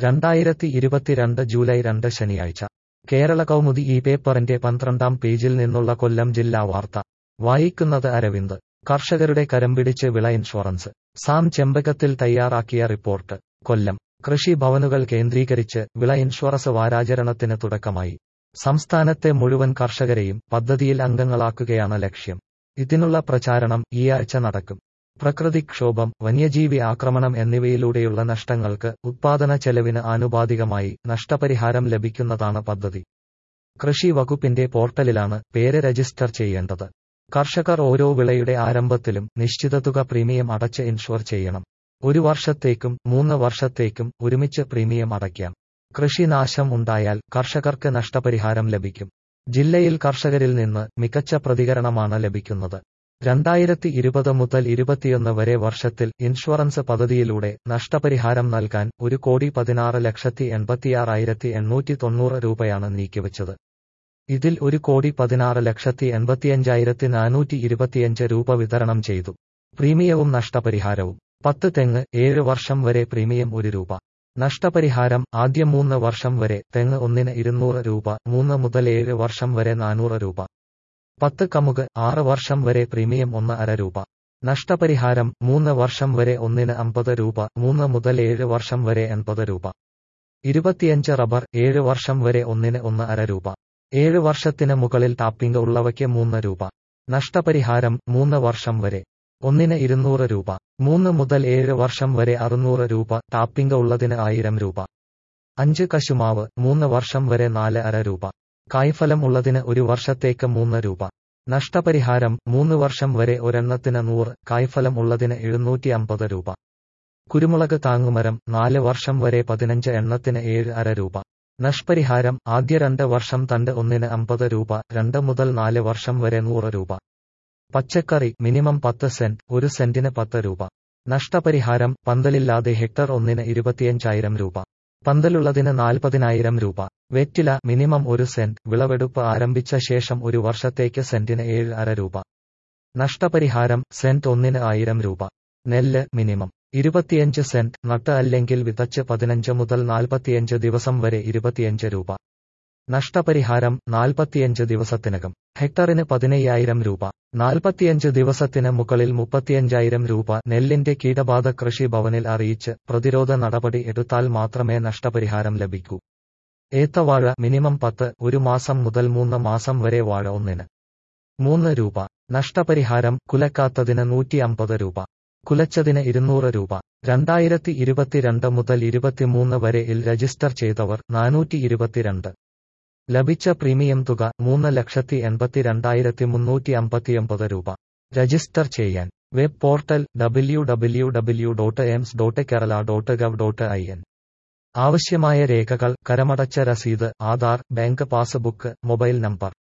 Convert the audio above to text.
രണ്ടായിരത്തി ഇരുപത്തിരണ്ട് ജൂലൈ രണ്ട് ശനിയാഴ്ച കേരള കൗമുദി ഈ പേപ്പറിന്റെ പന്ത്രണ്ടാം പേജിൽ നിന്നുള്ള കൊല്ലം ജില്ലാ വാർത്ത വായിക്കുന്നത് അരവിന്ദ് കർഷകരുടെ കരം പിടിച്ച് വിള ഇൻഷുറൻസ് സാം ചെമ്പകത്തിൽ തയ്യാറാക്കിയ റിപ്പോർട്ട് കൊല്ലം കൃഷി ഭവനുകൾ കേന്ദ്രീകരിച്ച് വിള ഇൻഷുറൻസ് വാരാചരണത്തിന് തുടക്കമായി സംസ്ഥാനത്തെ മുഴുവൻ കർഷകരെയും പദ്ധതിയിൽ അംഗങ്ങളാക്കുകയാണ് ലക്ഷ്യം ഇതിനുള്ള പ്രചാരണം ഈ ആഴ്ച നടക്കും പ്രകൃതിക്ഷോഭം വന്യജീവി ആക്രമണം എന്നിവയിലൂടെയുള്ള നഷ്ടങ്ങൾക്ക് ഉത്പാദന ചെലവിന് ആനുപാതികമായി നഷ്ടപരിഹാരം ലഭിക്കുന്നതാണ് പദ്ധതി കൃഷി വകുപ്പിന്റെ പോർട്ടലിലാണ് പേര് രജിസ്റ്റർ ചെയ്യേണ്ടത് കർഷകർ ഓരോ വിളയുടെ ആരംഭത്തിലും നിശ്ചിത തുക പ്രീമിയം അടച്ച് ഇൻഷുർ ചെയ്യണം ഒരു വർഷത്തേക്കും മൂന്ന് വർഷത്തേക്കും ഒരുമിച്ച് പ്രീമിയം അടയ്ക്കാം കൃഷിനാശം ഉണ്ടായാൽ കർഷകർക്ക് നഷ്ടപരിഹാരം ലഭിക്കും ജില്ലയിൽ കർഷകരിൽ നിന്ന് മികച്ച പ്രതികരണമാണ് ലഭിക്കുന്നത് രണ്ടായിരത്തി ഇരുപത് മുതൽ ഇരുപത്തിയൊന്ന് വരെ വർഷത്തിൽ ഇൻഷുറൻസ് പദ്ധതിയിലൂടെ നഷ്ടപരിഹാരം നൽകാൻ ഒരു കോടി പതിനാറ് ലക്ഷത്തി എൺപത്തിയാറായിരത്തി എണ്ണൂറ്റി തൊണ്ണൂറ് രൂപയാണ് നീക്കിവച്ചത് ഇതിൽ ഒരു കോടി പതിനാറ് ലക്ഷത്തി എൺപത്തിയഞ്ചായിരത്തി നാനൂറ്റി ഇരുപത്തിയഞ്ച് രൂപ വിതരണം ചെയ്തു പ്രീമിയവും നഷ്ടപരിഹാരവും പത്ത് തെങ്ങ് ഏഴ് വർഷം വരെ പ്രീമിയം ഒരു രൂപ നഷ്ടപരിഹാരം ആദ്യം മൂന്ന് വർഷം വരെ തെങ്ങ് ഒന്നിന് ഇരുന്നൂറ് രൂപ മൂന്ന് മുതൽ ഏഴ് വർഷം വരെ നാനൂറ് രൂപ പത്ത് കമുക് ആറ് വർഷം വരെ പ്രീമിയം ഒന്ന് അര രൂപ നഷ്ടപരിഹാരം മൂന്ന് വർഷം വരെ ഒന്നിന് അമ്പത് രൂപ മൂന്ന് മുതൽ ഏഴ് വർഷം വരെ എൺപത് രൂപ ഇരുപത്തിയഞ്ച് റബ്ബർ ഏഴ് വർഷം വരെ ഒന്നിന് ഒന്ന് അര രൂപ ഏഴ് വർഷത്തിന് മുകളിൽ ടാപ്പിംഗ് ഉള്ളവയ്ക്ക് മൂന്ന് രൂപ നഷ്ടപരിഹാരം മൂന്ന് വർഷം വരെ ഒന്നിന് ഇരുന്നൂറ് രൂപ മൂന്ന് മുതൽ ഏഴ് വർഷം വരെ അറുന്നൂറ് രൂപ ടാപ്പിംഗ് ഉള്ളതിന് ആയിരം രൂപ അഞ്ച് കശുമാവ് മൂന്ന് വർഷം വരെ നാല് അര രൂപ കായ്ഫലം ഉള്ളതിന് ഒരു വർഷത്തേക്ക് മൂന്ന് രൂപ നഷ്ടപരിഹാരം മൂന്ന് വർഷം വരെ ഒരെണ്ണത്തിന് നൂറ് കായ്ഫലം ഉള്ളതിന് എഴുന്നൂറ്റി അമ്പത് രൂപ കുരുമുളക് താങ്ങുമരം നാല് വർഷം വരെ പതിനഞ്ച് എണ്ണത്തിന് ഏഴ് അര രൂപ നഷ്ടപരിഹാരം ആദ്യ രണ്ട് വർഷം തണ്ട് ഒന്നിന് അമ്പത് രൂപ രണ്ട് മുതൽ നാല് വർഷം വരെ നൂറ് രൂപ പച്ചക്കറി മിനിമം പത്ത് സെന്റ് ഒരു സെന്റിന് പത്ത് രൂപ നഷ്ടപരിഹാരം പന്തലില്ലാതെ ഹെക്ടർ ഒന്നിന് ഇരുപത്തിയഞ്ചായിരം രൂപ പന്തലുള്ളതിന് നാൽപ്പതിനായിരം രൂപ വെറ്റില മിനിമം ഒരു സെന്റ് വിളവെടുപ്പ് ആരംഭിച്ച ശേഷം ഒരു വർഷത്തേക്ക് സെന്റിന് ഏഴ് അര രൂപ നഷ്ടപരിഹാരം സെന്റ് ഒന്നിന് ആയിരം രൂപ നെല്ല് മിനിമം ഇരുപത്തിയഞ്ച് സെന്റ് നട്ട് അല്ലെങ്കിൽ വിതച്ച് പതിനഞ്ച് മുതൽ നാൽപ്പത്തിയഞ്ച് ദിവസം വരെ ഇരുപത്തിയഞ്ച് രൂപ നഷ്ടപരിഹാരം നാൽപ്പത്തിയഞ്ച് ദിവസത്തിനകം ഹെക്ടറിന് പതിനയ്യായിരം രൂപ നാൽപ്പത്തിയഞ്ച് ദിവസത്തിന് മുകളിൽ മുപ്പത്തിയഞ്ചായിരം രൂപ നെല്ലിന്റെ കീടബാധ കൃഷി ഭവനിൽ അറിയിച്ച് പ്രതിരോധ നടപടി എടുത്താൽ മാത്രമേ നഷ്ടപരിഹാരം ലഭിക്കൂ ഏത്തവാഴ മിനിമം പത്ത് ഒരു മാസം മുതൽ മൂന്ന് മാസം വരെ വാഴ ഒന്നിന് മൂന്ന് രൂപ നഷ്ടപരിഹാരം കുലക്കാത്തതിന് നൂറ്റി അമ്പത് രൂപ കുലച്ചതിന് ഇരുന്നൂറ് രൂപ രണ്ടായിരത്തി ഇരുപത്തിരണ്ട് മുതൽ ഇരുപത്തിമൂന്ന് വരെ ഇൽ രജിസ്റ്റർ ചെയ്തവർ നാനൂറ്റി ഇരുപത്തിരണ്ട് ലഭിച്ച പ്രീമിയം തുക മൂന്ന് ലക്ഷത്തി എൺപത്തിരണ്ടായിരത്തി മുന്നൂറ്റി അമ്പത്തിയൊമ്പത് രൂപ രജിസ്റ്റർ ചെയ്യാൻ web portal W W W dot aims dot Kerala dot gov dot I N ആവശ്യമായ രേഖകൾ കരമടച്ച രസീത് Aadhaar bank passbook mobile number